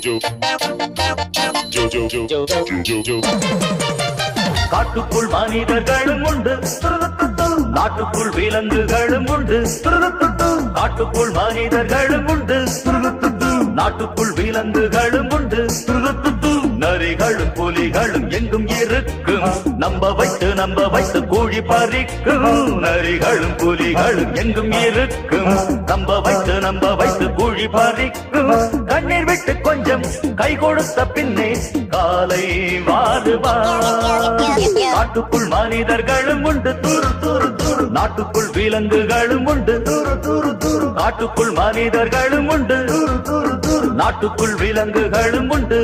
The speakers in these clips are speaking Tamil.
Jojo. Jojo. Jojo. Jojo. காட்டுக்குள் மனிதர்களும் உண்டு நாட்டுக்குள் விலங்குகளும் உண்டு காட்டுக்குள் மனிதர்களும் உண்டு நாட்டுக்குள் விலங்குகளும் உண்டு நரிகளும் புலிகளும் எங்கும் இருக்கும் நம்ப வைத்து நம்ப வைத்து கூழி பறிக்கும் நரிகளும் புலிகளும் எங்கும் இருக்கும் நம்ப வைத்து நம்ப வைத்து கூழி பறிக்கும் கண்ணீர் விட்டு கொஞ்சம் கை கொடுத்த பின்னே காலை வாருவார் நாட்டுக்குள் மனிதர்களும் உண்டு தூரு தூரு தூரு நாட்டுக்குள் விலங்குகளும் உண்டு தூரு தூரு தூரு நாட்டுக்குள் மனிதர்களும் உண்டு தூரு தூரு தூரு நாட்டுக்குள் விலங்குகளும் உண்டு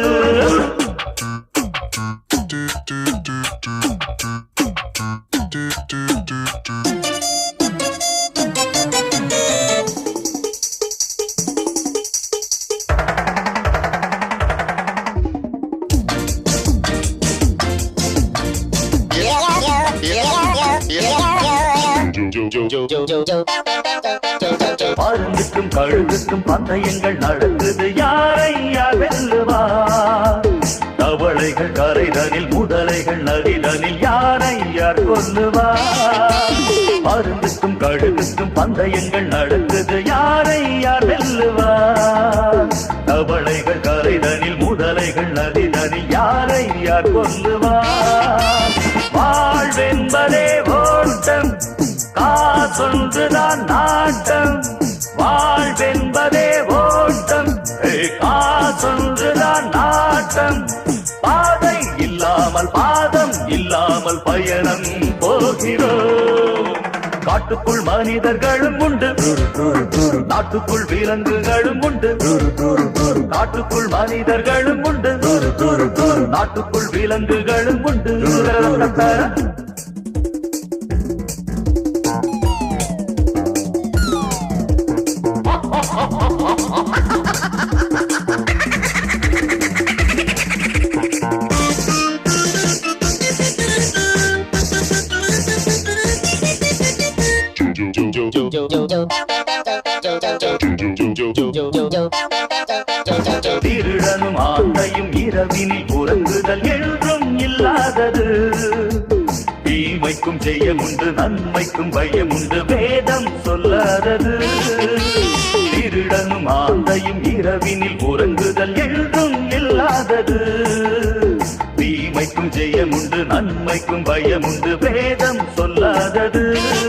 Jojo. Jojo. பருந்துக்கும் கழுகுக்கும் பந்தயங்கள் நடக்குது யாரையா வெல்லுவார் தவளைகள் கரைதனில் முதலைகள் நதிதனில் யாரையார் கொல்லுவார் பருந்துக்கும் கழுகுக்கும் பந்தயங்கள் நடக்குது யாரையார் வெல்லுவார் தவளைகள் கரைதனில் முதலைகள் நதிதனில் யாரையார் கொல்லுவார் வாழ்வென்பதே ஓட்டம் காசொன்றுதான் நாட்டம் வாழ்வென்பதே ஓட்டம் ஏய், காசொன்றுதான் நாட்டம் பாதை இல்லாமல் பாதம் இல்லாமல் பயணம் போகிறோம் காட்டுக்குள் மனிதர்களும் உண்டு நாட்டுக்குள் விலங்குகளும் உண்டு காட்டுக்குள் மனிதர்களும் உண்டு நாட்டுக்குள் விலங்குகளும் உண்டு Jojo. Jojo. Jojo. திருடனும் ஆந்தையும் இரவினில் உறங்குதல் என்றும் இல்லாதது தீமைக்கும் ஜெயமுண்டு நன்மைக்கும் பயமுண்டு வேதம் சொல்லாதது திருடனும் ஆந்தையும் இரவினில் உறங்குதல் என்றும் இல்லாதது தீமைக்கும் ஜெயமுண்டு நன்மைக்கும் பயமுண்டு வேதம் சொல்லாதது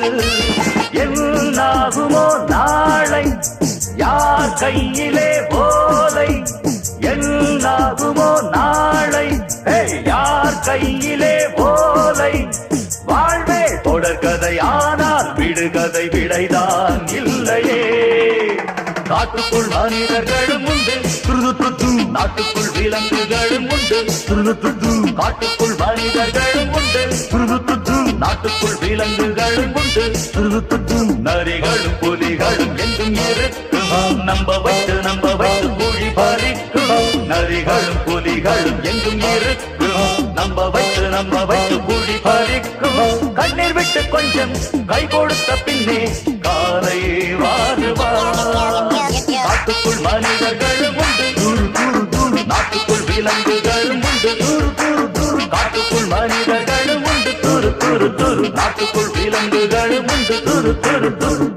என்னாகுமோ நாளை யார் கையிலே போலை என்னாகுமோ நாளை ஏய், யார் கையிலே போலை வாழ்வே தொடர்கதை ஆனால் விடுகதை விடைதான் இல்லையே காட்டுக்குள் மனிதர்களும் உண்டு துருதுத்து நாட்டுக்குள் விலங்குகளும் உண்டு துருதுத்து காட்டுக்குள் மனிதர்களும் உண்டு துருதுத்து நாட்டுக்குள் விலங்குகளும் உண்டு துருதுத்து நரிகளும் புலிகளும் எங்கும் இருக்கும் நம்ப வைத்து நம்ப வைத்து கூழி பறிக்கும் நரிகளும் புலிகளும் எங்கும் இருக்கும் நம்ப வைத்து நம்ப வைத்து கூழி பறிக்கும் கண்ணீர் விட்டு கொஞ்சம் கை கொடுத்த பின்னே காலை வாருவார் காட்டுக்குள் மனிதர்களும் உண்டு தூரு தூரு தூரு நாட்டுக்குள் விலங்குகளும் உண்டு தூரு தூரு தூரு காட்டுக்குள் மனிதர்களும் உண்டு தூரு தூரு தூரு நாட்டுக்குள் விலங்குகளும் உண்டு தூரு தூரு தூரு